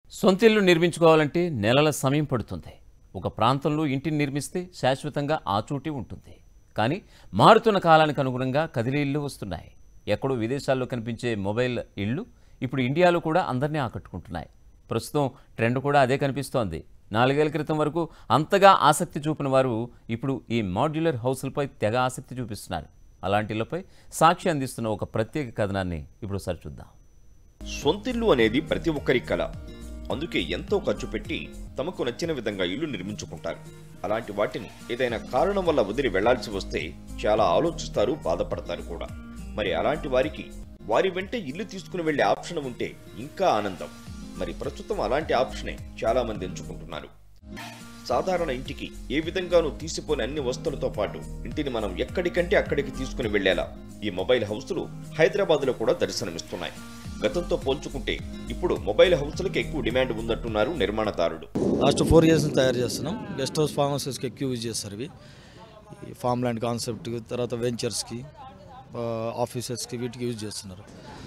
సొంతిల్లు నిర్మించుకోవాలంటే నెలల సమయం పడుతుంది ఒక ప్రాంతంలో ఇంటిని నిర్మిస్తే శాశ్వతంగా ఆ చోటే ఉంటుంది కానీ మారుతున్న కాలానికి అనుగుణంగా కదిలే ఇళ్ళు వస్తున్నాయి ఎక్కడో విదేశాల్లో కనిపించే మొబైల్ ఇళ్ళు ఇప్పుడు ఇండియాలో కూడా అందరినీ ఆకట్టుకుంటున్నాయి ప్రస్తుతం ట్రెండ్ కూడా అదే కనిపిస్తోంది నాలుగేళ్ల క్రితం వరకు అంతగా ఆసక్తి చూపిన వారు ఇప్పుడు ఈ మాడ్యులర్ హౌస్లపై తెగ ఆసక్తి చూపిస్తున్నారు అలాంటి ఇళ్లపై సాక్షి అందిస్తున్న ఒక ప్రత్యేక కథనాన్ని ఇప్పుడు సరిచూద్దాం సొంతిల్లు అనేది ప్రతి ఒక్కరి కళ అందుకే ఎంతో ఖర్చు పెట్టి తమకు నచ్చిన విధంగా ఇల్లు నిర్మించుకుంటారు అలాంటి వాటిని ఏదైనా కారణం వల్ల వదిలి వెళ్లాల్సి వస్తే చాలా ఆలోచిస్తారు బాధపడతారు కూడా మరి అలాంటి వారికి వారి వెంట ఇల్లు తీసుకుని వెళ్లే ఆప్షన్ ఉంటే ఇంకా ఆనందం మరి ప్రస్తుతం అలాంటి ఆప్షనే చాలా మంది ఎంచుకుంటున్నారు సాధారణ ఇంటికి ఏ విధంగానూ తీసిపోని అన్ని వస్తువులతో పాటు ఇంటిని మనం ఎక్కడికంటే అక్కడికి తీసుకుని వెళ్లేలా ఈ మొబైల్ హౌసులు హైదరాబాద్ లో కూడా దర్శనమిస్తున్నాయి గతంతో పోల్చుకుంటే ఇప్పుడు మొబైల్ హౌసులకు ఎక్కువ డిమాండ్ ఉందంటున్నారు నిర్మాణదారులు లాస్ట్ ఫోర్ ఇయర్స్ నుంచి తయారు చేస్తున్నాం గెస్ట్ హౌస్ ఫామ్ హౌసెస్కి ఎక్కువ యూజ్ చేస్తారు ఇవి ఈ ఫామ్ ల్యాండ్ కాన్సెప్ట్ తర్వాత వెంచర్స్కి ఆఫీసెస్కి వీటికి యూజ్ చేస్తున్నారు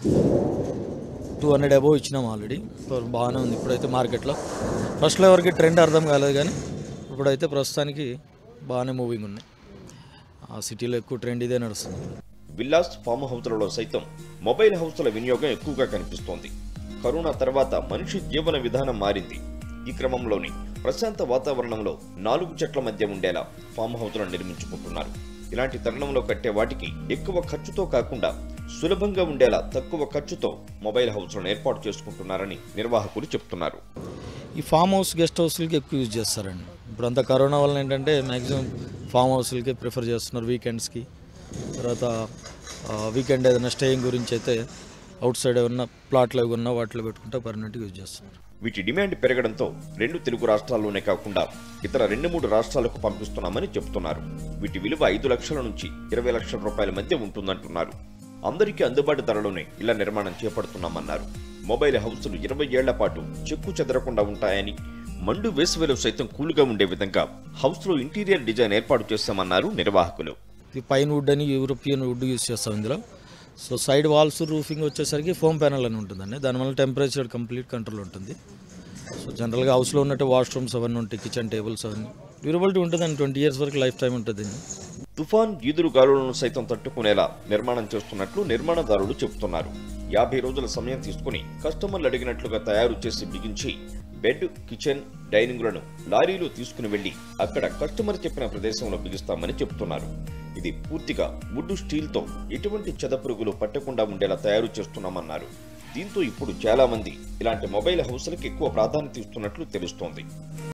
టూ హండ్రెడ్ అబోవ్ ఇచ్చినాం ఆల్రెడీ బాగానే ఉంది ఇప్పుడైతే మార్కెట్లో ఫస్ట్లో ఎవరికి ట్రెండ్ అర్థం కాలేదు కానీ ఇప్పుడైతే ప్రస్తుతానికి బాగానే మూవింగ్ ఉన్నాయి ఆ సిటీలో ఎక్కువ ట్రెండ్ ఇదే నడుస్తుంది విల్లాస్ ఫామ్ హౌస్లలో సైతం మొబైల్ హౌస్ల వినియోగం ఎక్కువగా కనిపిస్తోంది కరోనా తర్వాత మనిషి జీవన విధానం మారింది ఈ క్రమంలోని ప్రశాంత వాతావరణంలో నాలుగు చెట్ల మధ్య ఉండేలా ఫామ్ హౌస్లను నిర్మించుకుంటున్నారు ఇలాంటి తరుణంలో కట్టే వాటికి ఎక్కువ ఖర్చుతో కాకుండా సులభంగా ఉండేలా తక్కువ ఖర్చుతో మొబైల్ హౌస్లను ఏర్పాటు చేసుకుంటున్నారని నిర్వాహకులు చెప్తున్నారు ఈ ఫామ్ హౌస్ గెస్ట్ హౌస్లకి ఎక్కువ యూజ్ చేస్తారండి ఇప్పుడు అంతా కరోనా వల్ల ఏంటంటే మ్యాక్సిమం ఫామ్ హౌస్లకి ప్రిఫర్ చేస్తున్నారు వీకెండ్స్కి తర్వాత వీకెండ్ ఏదైనా స్టేయింగ్ గురించి అయితే అవుట్ సైడ్ ఏమన్నా ప్లాట్లు ఏవి ఉన్నా వాటిలో పెట్టుకుంటే పర్మనెంట్గా యూజ్ చేస్తున్నారు వీటి డిమాండ్ పెరగడంతో రెండు తెలుగు రాష్ట్రాల్లోనే కాకుండా ఇతర రెండు మూడు రాష్ట్రాలకు పంపిస్తున్నామని చెబుతున్నారు వీటి విలువ ఐదు లక్షల నుంచి ఇరవై లక్షల రూపాయల మధ్య ఉంటుందంటున్నారు అందరికీ అందుబాటు ధరలోనే ఇళ్ల నిర్మాణం చేపడుతున్నామన్నారు మొబైల్ హౌసులు ఇరవై ఏళ్ల పాటు చెక్కు చెదరకుండా ఉంటాయని మండు వేసవిలో సైతం కూల్గా ఉండే విధంగా హౌస్లో ఇంటీరియర్ డిజైన్ ఏర్పాటు చేశామన్నారు నిర్వాహకులు ఇది పైన్ వుడ్ అని యూరోపియన్ వుడ్ యూజ్ చేస్తాం ఇందులో సో సైడ్ వాల్స్ రూఫింగ్ వచ్చేసరికి ఫోమ్ ప్యానల్ అని ఉంటుందండి దానివల్ల టెంపరేచర్ కంప్లీట్ కంట్రోల్ ఉంటుంది సో జనరల్గా హౌస్లో ఉన్నట్టు వాష్రూమ్స్ అవన్నీ ఉంటాయి కిచెన్ టేబుల్స్ అవన్నీ డ్యూరబిలిటీ ఉంటుందండి ట్వంటీ ఇయర్స్ వరకు లైఫ్ టైం ఉంటుంది తుఫాన్ ఈదురు గాలులను సైతం తట్టుకునేలా నిర్మాణం చేస్తున్నట్లు నిర్మాణదారులు చెబుతున్నారు యాభై రోజుల సమయం తీసుకుని కస్టమర్లు అడిగినట్లుగా తయారు చేసి బిగించి బెడ్ కిచెన్ డైనింగ్లను లారీలో తీసుకుని వెళ్లి అక్కడ కస్టమర్ చెప్పిన ప్రదేశంలో బిగిస్తామని చెబుతున్నారు ఇది పూర్తిగా వుడ్ స్టీల్తో ఎటువంటి చెదపురుగులు పట్టకుండా ఉండేలా తయారు చేస్తున్నామన్నారు దీంతో ఇప్పుడు చాలా మంది ఇలాంటి మొబైల్ హౌస్లకు ఎక్కువ ప్రాధాన్యత ఇస్తున్నట్లు తెలుస్తోంది